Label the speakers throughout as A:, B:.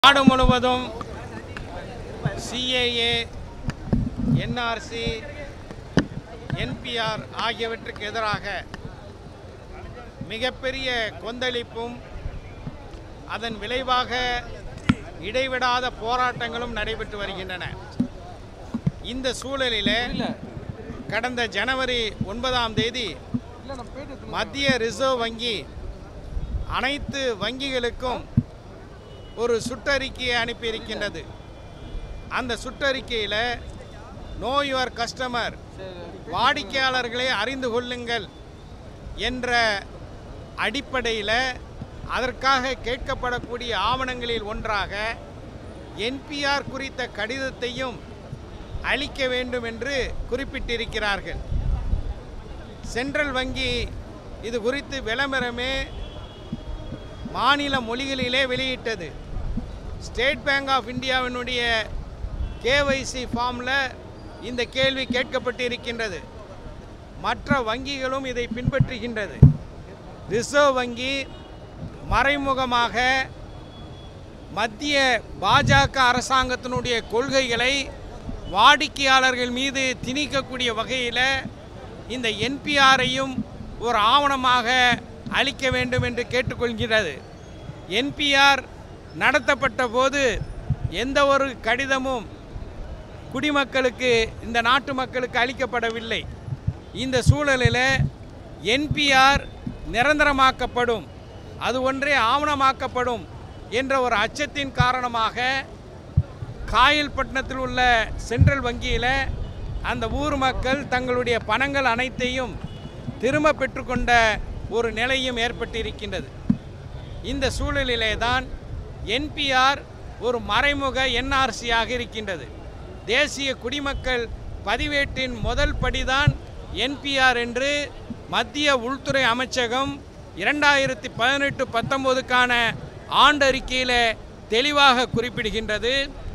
A: நாடு முழுவதும் CAA NRC NPR ஆகியவற்றுக்கு எதிராக மிகப்பெரிய கொந்தளிப்பும் அதன் விளைவாக இடைவிடாத போராட்டங்களும் நடைபெற்று வருகின்றன இந்த சூழலில் கடந்த ஜனவரி ஒன்பதாம் தேதி மத்திய ரிசர்வ் வங்கி அனைத்து வங்கிகளுக்கும் ஒரு சுற்றறிக்கையை அனுப்பியிருக்கின்றது அந்த சுற்றறிக்கையில் நோ யுவர் கஸ்டமர் வாடிக்கையாளர்களை அறிந்து கொள்ளுங்கள் என்ற அடிப்படையில் அதற்காக கேட்கப்படக்கூடிய ஆவணங்களில் ஒன்றாக என்பிஆர் குறித்த கடிதத்தையும் அளிக்க வேண்டும் என்று குறிப்பிட்டிருக்கிறார்கள் சென்ட்ரல் வங்கி இது குறித்து விளம்பரமே மாநில மொழிகளிலே வெளியிட்டது ஸ்டேட் பேங்க் ஆஃப் இந்தியாவினுடைய கேவைசி ஃபார்மில் இந்த கேள்வி கேட்கப்பட்டு இருக்கின்றது மற்ற வங்கிகளும் இதை பின்பற்றுகின்றது ரிசர்வ் வங்கி மறைமுகமாக மத்திய பாஜக அரசாங்கத்தினுடைய கொள்கைகளை வாடிக்கையாளர்கள் மீது திணிக்கக்கூடிய வகையில் இந்த என்பிஆரையும் ஒரு ஆவணமாக அளிக்க வேண்டும் என்று கேட்டுக்கொள்கிறது என்பிஆர் நடத்தப்பட்ட போது எந்த ஒரு கடிதமும் குடிமக்களுக்கு இந்த நாட்டு மக்களுக்கு அளிக்கப்படவில்லை இந்த சூழலில் என்பிஆர் நிரந்தரமாக்கப்படும் அது ஒன்றே ஆவணமாக்கப்படும் என்ற ஒரு அச்சத்தின் காரணமாக காயல்பட்டினத்தில் உள்ள சென்ட்ரல் வங்கியில் அந்த ஊர் மக்கள் தங்களுடைய பணங்கள் அனைத்தையும் திரும்ப பெற்றுக்கொண்ட ஒரு நிலையும் ஏற்பட்டிருக்கின்றது இந்த சூழலிலே தான் என்பிஆர் ஒரு மறைமுக என்ஆர்சியாக இருக்கின்றது தேசிய குடிமக்கள் பதிவேட்டின் முதல் படிதான் என்பிஆர் என்று மத்திய உள்துறை அமைச்சகம் இரண்டாயிரத்தி பதினெட்டு பத்தொம்போதுக்கான ஆண்டறிக்கையில் தெளிவாக குறிப்பிடுகின்றது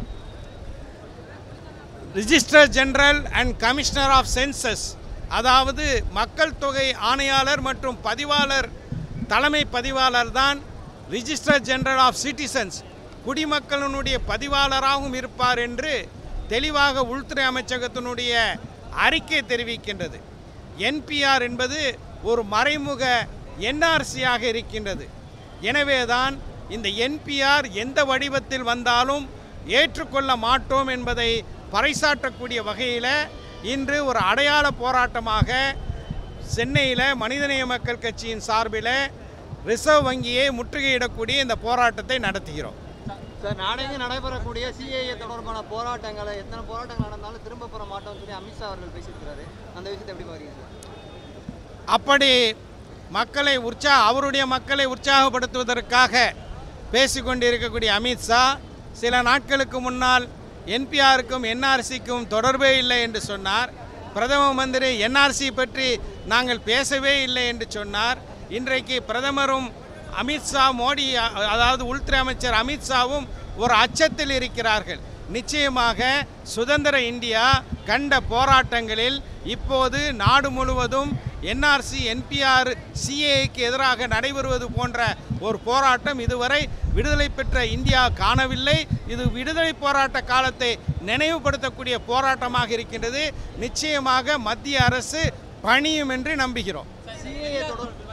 A: register general and commissioner of census அதாவது மக்கள் தொகை ஆணையாளர் மற்றும் பதிவாளர் தலைமை பதிவாளர் தான் ரிஜிஸ்டர் ஜெனரல் ஆஃப் சிட்டிசன்ஸ் குடிமக்களினுடைய பதிவாளராகவும் இருப்பார் என்று தெளிவாக உள்துறை அமைச்சகத்தினுடைய அறிக்கை தெரிவிக்கின்றது என்பிஆர் என்பது ஒரு மறைமுக என்ஆர்சியாக இருக்கின்றது எனவேதான் இந்த என்பிஆர் எந்த வடிவத்தில் வந்தாலும் ஏற்றுக்கொள்ள மாட்டோம் என்பதை பறைசாற்றக்கூடிய வகையில் இன்று ஒரு அடையாள போராட்டமாக சென்னையில் மனிதநேய மக்கள் கட்சியின் சார்பில் ரிசர்வ் வங்கியை முற்றுகையிடக்கூடிய இந்த போராட்டத்தை நடத்துகிறோம்
B: சார் நாடெங்கு நடைபெறக்கூடிய சிஏஏ தொடர்பான போராட்டங்களை எத்தனை போராட்டங்கள் நடந்தாலும் திரும்ப பெற மாட்டோம்னு சொல்லி அமித்ஷா அவர்கள் பேசியிருக்கிறாரு அந்த விஷயத்தை எப்படி பாருங்க சார்
A: அப்படி மக்களை உற்சா அவருடைய மக்களை உற்சாகப்படுத்துவதற்காக பேசிக்கொண்டிருக்கக்கூடிய அமித்ஷா சில நாட்களுக்கு முன்னால் என்பிஆருக்கும் என்ஆர்சிக்கும் தொடர்பே இல்லை என்று சொன்னார் பிரதம மந்திரி என்ஆர்சி பற்றி நாங்கள் பேசவே இல்லை என்று சொன்னார் இன்றைக்கு பிரதமரும் அமித்ஷா மோடி அ- அதாவது உள்துறை அமைச்சர் அமித்ஷாவும் ஒரு அச்சத்தில் இருக்கிறார்கள் நிச்சயமாக சுதந்திர இந்தியா கண்ட போராட்டங்களில் இப்போது நாடு முழுவதும் என்ஆர்சி என்பிஆர் சிஏக்கு எதிராக நடைபெறுவது போன்ற ஒரு போராட்டம் இதுவரை விடுதலை பெற்ற இந்தியா காணவில்லை இது விடுதலை போராட்ட காலத்தை நினைவுபடுத்தக்கூடிய போராட்டமாக இருக்கின்றது நிச்சயமாக மத்திய அரசு பணியும் என்று நம்புகிறோம்
B: சிஏஏ தொடர்